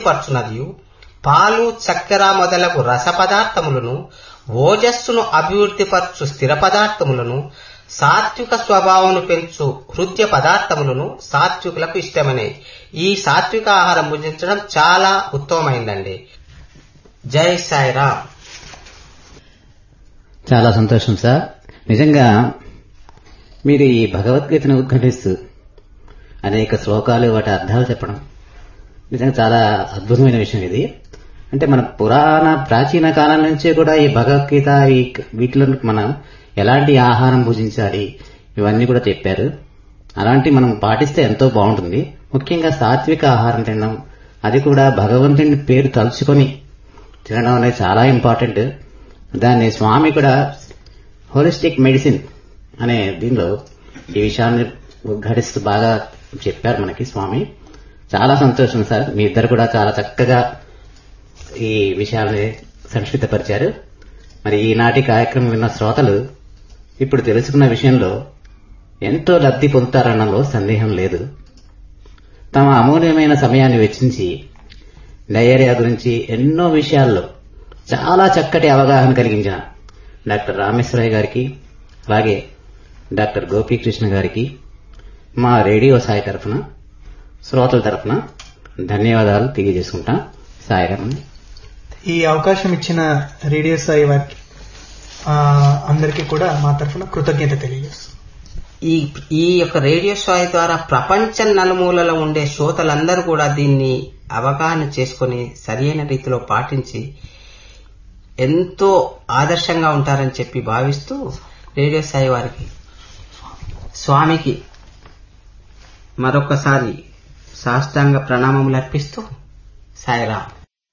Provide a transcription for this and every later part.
పరచునదియు పాలు చక్కెర మొదలగు రస పదార్థములను ఓజస్సును అభివృద్ధిపరచు స్థిర పదార్థములను సాత్విక స్వభావమును పెంచు హృదయ పదార్థములను సాత్వికులకు ఇష్టమనే ఈ సాత్విక ఆహారం భుజించడం చాలా ఉత్తమమైందండి జై సాయిరామ్ చాలా సంతోషం సార్ నిజంగా మీరు ఈ భగవద్గీతను ఉద్ఘటిస్తూ అనేక శ్లోకాలు వాటి అర్థాలు చెప్పడం నిజంగా చాలా అద్భుతమైన విషయం ఇది అంటే మన పురాణ ప్రాచీన కాలం నుంచే కూడా ఈ భగవద్గీత ఈ వీటిలో మనం ఎలాంటి ఆహారం భుజించాలి ఇవన్నీ కూడా చెప్పారు అలాంటి మనం పాటిస్తే ఎంతో బాగుంటుంది ముఖ్యంగా సాత్విక ఆహారం తినడం అది కూడా భగవంతుని పేరు తలుచుకొని తినడం అనేది చాలా ఇంపార్టెంట్ దాన్ని స్వామి కూడా హోలిస్టిక్ మెడిసిన్ అనే దీనిలో ఈ విషయాన్ని ఉద్ఘాటిస్తూ బాగా చెప్పారు మనకి స్వామి చాలా సంతోషం సార్ మీ ఇద్దరు కూడా చాలా చక్కగా ఈ విషయాల్ని సంక్షిప్తపరిచారు మరి ఈనాటి కార్యక్రమం విన్న శ్రోతలు ఇప్పుడు తెలుసుకున్న విషయంలో ఎంతో లబ్ధి పొందుతారన్నలో సందేహం లేదు తమ అమూల్యమైన సమయాన్ని వెచ్చించి డయేరియా గురించి ఎన్నో విషయాల్లో చాలా చక్కటి అవగాహన కలిగించిన డాక్టర్ రామేశ్వరయ్య గారికి అలాగే డాక్టర్ గోపీకృష్ణ గారికి మా రేడియో సాయి తరఫున శ్రోతల తరఫున ధన్యవాదాలు తెలియజేసుకుంటాం సాయిరామ్ ఈ అవకాశం ఇచ్చిన రేడియో సాయి వారికి ఆ, అందరికీ కూడా మా తరఫున కృతజ్ఞత తెలియజేస్తాం ఈ ఈ యొక్క రేడియో సాయి ద్వారా ప్రపంచం నలుమూలలో ఉండే శ్రోతలందరూ కూడా దీన్ని అవగాహన చేసుకొని సరియైన రీతిలో పాటించి ఎంతో ఆదర్శంగా ఉంటారని చెప్పి భావిస్తూ రేడియో సాయి వారికి స్వామికి మరొకసారి సాష్టాంగ ప్రణామములు అర్పిస్తూ సాయిరామ్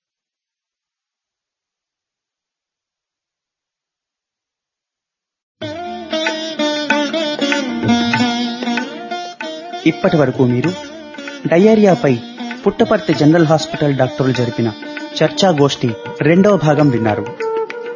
ఇప్పటి వరకు మీరు డయేరియాపై పుట్టపర్తి జనరల్ హాస్పిటల్ డాక్టర్లు జరిపిన చర్చా గోష్ఠి రెండవ భాగం విన్నారు